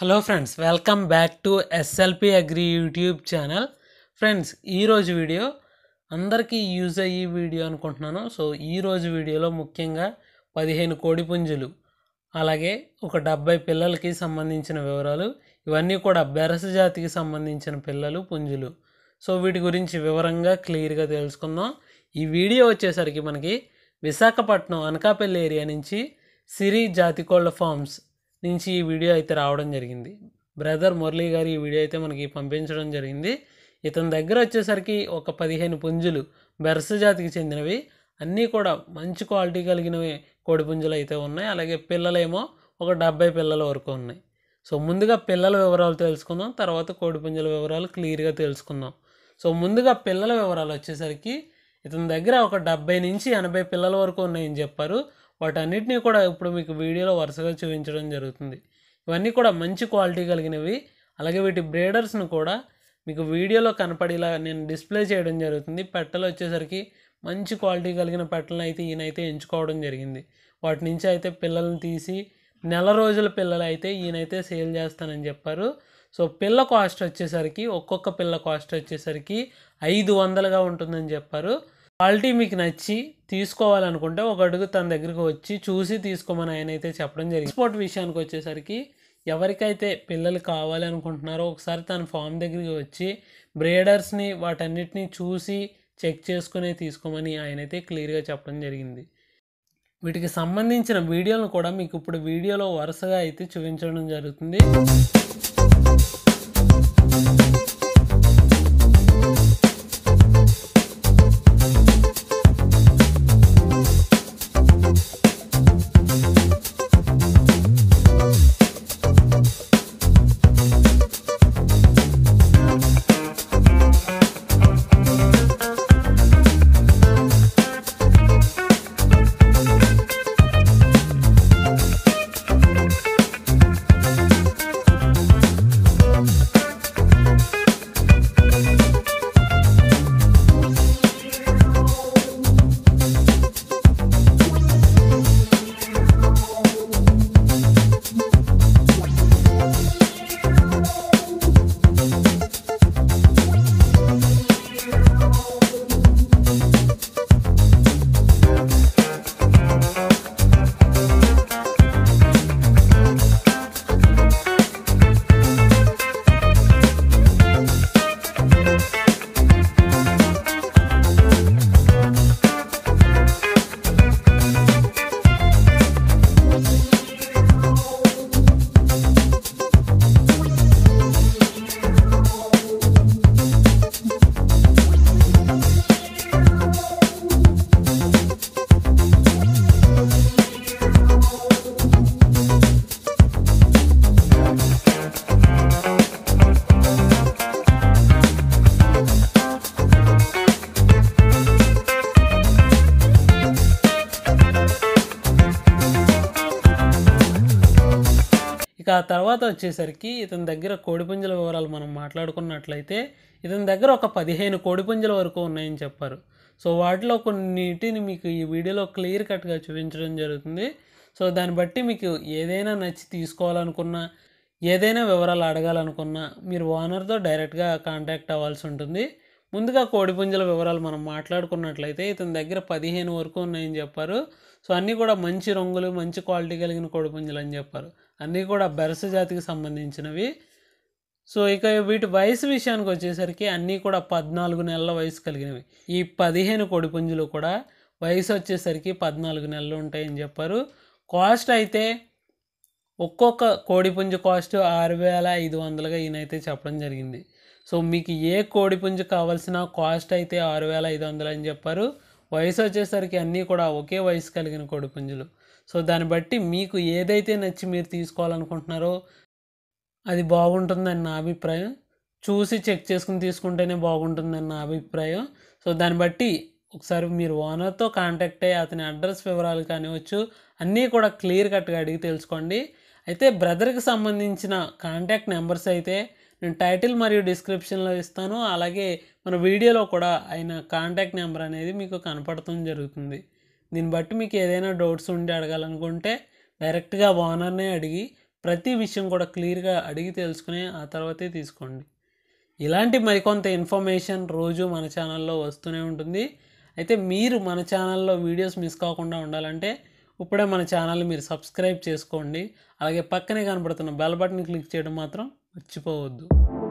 hello friends welcome back to SLP agri YouTube channel friends ఈరోజు video అందరికీ use అయ్యే video అనుకుంటున్నాను so ఈరోజు వీడియోలో ముఖ్యంగా పదిహేను కోడి పుంజులు అలాగే ఒక డెబ్బై పిల్లలకి సంబంధించిన వివరాలు ఇవన్నీ కూడా బెరస జాతికి సంబంధించిన పిల్లలు పుంజులు సో వీటి గురించి వివరంగా క్లియర్గా తెలుసుకుందాం ఈ వీడియో వచ్చేసరికి మనకి విశాఖపట్నం అనకాపల్లి ఏరియా నుంచి సిరి జాతి కోళ్ళ ఫార్మ్స్ నుంచి ఈ వీడియో అయితే రావడం జరిగింది బ్రదర్ మురళీ గారు ఈ వీడియో అయితే మనకి పంపించడం జరిగింది ఇతని దగ్గర వచ్చేసరికి ఒక పదిహేను పుంజులు బెర్స జాతికి చెందినవి అన్నీ కూడా మంచి క్వాలిటీ కలిగినవి కోడి పుంజులు అయితే ఉన్నాయి అలాగే పిల్లలేమో ఒక డెబ్బై పిల్లల వరకు ఉన్నాయి సో ముందుగా పిల్లల వివరాలు తెలుసుకుందాం తర్వాత కోడి పుంజుల వివరాలు క్లియర్గా తెలుసుకుందాం సో ముందుగా పిల్లల వివరాలు వచ్చేసరికి ఇతని దగ్గర ఒక డెబ్బై నుంచి ఎనభై పిల్లల వరకు ఉన్నాయని చెప్పారు వాటన్నిటినీ కూడా ఇప్పుడు మీకు వీడియోలో వరుసగా చూపించడం జరుగుతుంది ఇవన్నీ కూడా మంచి క్వాలిటీ కలిగినవి అలాగే వీటి బ్రేడర్స్ను కూడా మీకు వీడియోలో కనపడేలా నేను డిస్ప్లే చేయడం జరుగుతుంది పెట్టలు వచ్చేసరికి మంచి క్వాలిటీ కలిగిన పెట్టలను అయితే ఈయనైతే ఎంచుకోవడం జరిగింది వాటి నుంచి అయితే పిల్లల్ని తీసి నెల రోజుల పిల్లలు అయితే ఈయనైతే సేల్ చేస్తానని చెప్పారు సో పిల్ల కాస్ట్ వచ్చేసరికి ఒక్కొక్క పిల్ల కాస్ట్ వచ్చేసరికి ఐదు వందలుగా ఉంటుందని చెప్పారు క్వాలిటీ మీకు నచ్చి తీసుకోవాలనుకుంటే ఒక అడుగు తన దగ్గరికి వచ్చి చూసి తీసుకోమని ఆయన అయితే చెప్పడం జరిగింది ఎక్స్పోర్ట్ విషయానికి వచ్చేసరికి ఎవరికైతే పిల్లలు కావాలి అనుకుంటున్నారో ఒకసారి తన ఫామ్ దగ్గరికి వచ్చి బ్రేడర్స్ని వాటన్నిటిని చూసి చెక్ చేసుకునే తీసుకోమని ఆయన అయితే క్లియర్గా చెప్పడం జరిగింది వీటికి సంబంధించిన వీడియోలను కూడా మీకు ఇప్పుడు వీడియోలో వరుసగా అయితే చూపించడం జరుగుతుంది ఇక ఆ తర్వాత వచ్చేసరికి ఇతని దగ్గర కోడిపుంజల వివరాలు మనం మాట్లాడుకున్నట్లయితే ఇతని దగ్గర ఒక పదిహేను కోడిపుంజల వరకు ఉన్నాయని చెప్పారు సో వాటిలో కొన్నిటిని మీకు ఈ వీడియోలో క్లియర్ కట్గా చూపించడం జరుగుతుంది సో దాన్ని బట్టి మీకు ఏదైనా నచ్చి తీసుకోవాలనుకున్నా ఏదైనా వివరాలు అడగాలనుకున్నా మీరు ఓనర్తో డైరెక్ట్గా కాంటాక్ట్ అవ్వాల్సి ఉంటుంది ముందుగా కోడిపుంజల వివరాలు మనం మాట్లాడుకున్నట్లయితే ఇతని దగ్గర పదిహేను వరకు ఉన్నాయని చెప్పారు సో అన్నీ కూడా మంచి రంగులు మంచి క్వాలిటీ కలిగిన కోడిపుంజలు అని చెప్పారు అన్నీ కూడా బెరస జాతికి సంబంధించినవి సో ఇక వీటి వయసు విషయానికి వచ్చేసరికి అన్నీ కూడా పద్నాలుగు నెలల వయసు కలిగినవి ఈ పదిహేను కోడిపుంజులు కూడా వయసు వచ్చేసరికి పద్నాలుగు నెలలు ఉంటాయని చెప్పారు కాస్ట్ అయితే ఒక్కొక్క కోడిపుంజు కాస్ట్ ఆరు వేల ఐదు వందలుగా ఈయనైతే చెప్పడం జరిగింది సో మీకు ఏ కోడిపుంజు కావాల్సిన కాస్ట్ అయితే ఆరు వేల ఐదు వందలు అని చెప్పారు వయసు వచ్చేసరికి అన్నీ కూడా ఒకే వయసు కలిగిన కోడిపుంజులు సో దాన్ని బట్టి మీకు ఏదైతే నచ్చి మీరు తీసుకోవాలనుకుంటున్నారో అది బాగుంటుందని నా అభిప్రాయం చూసి చెక్ చేసుకుని తీసుకుంటేనే బాగుంటుందని నా అభిప్రాయం సో దాన్ని బట్టి ఒకసారి మీరు ఓనర్తో కాంటాక్ట్ అయ్యి అతని అడ్రస్ వివరాలు కానివచ్చు అన్నీ కూడా క్లియర్ కట్గా అడిగి తెలుసుకోండి అయితే బ్రదర్కి సంబంధించిన కాంటాక్ట్ నెంబర్స్ అయితే నేను టైటిల్ మరియు డిస్క్రిప్షన్లో ఇస్తాను అలాగే మన వీడియోలో కూడా ఆయన కాంటాక్ట్ నెంబర్ అనేది మీకు కనపడటం జరుగుతుంది దీన్ని బట్టి మీకు ఏదైనా డౌట్స్ ఉండి అడగాలనుకుంటే డైరెక్ట్గా ఓనర్నే అడిగి ప్రతి విషయం కూడా క్లియర్గా అడిగి తెలుసుకుని ఆ తర్వాతే తీసుకోండి ఇలాంటి మరికొంత ఇన్ఫర్మేషన్ రోజు మన ఛానల్లో వస్తూనే ఉంటుంది అయితే మీరు మన ఛానల్లో వీడియోస్ మిస్ కాకుండా ఉండాలంటే ఇప్పుడే మన ఛానల్ని మీరు సబ్స్క్రైబ్ చేసుకోండి అలాగే పక్కనే కనబడుతున్న బెల్ బటన్ క్లిక్ చేయడం మాత్రం మర్చిపోవద్దు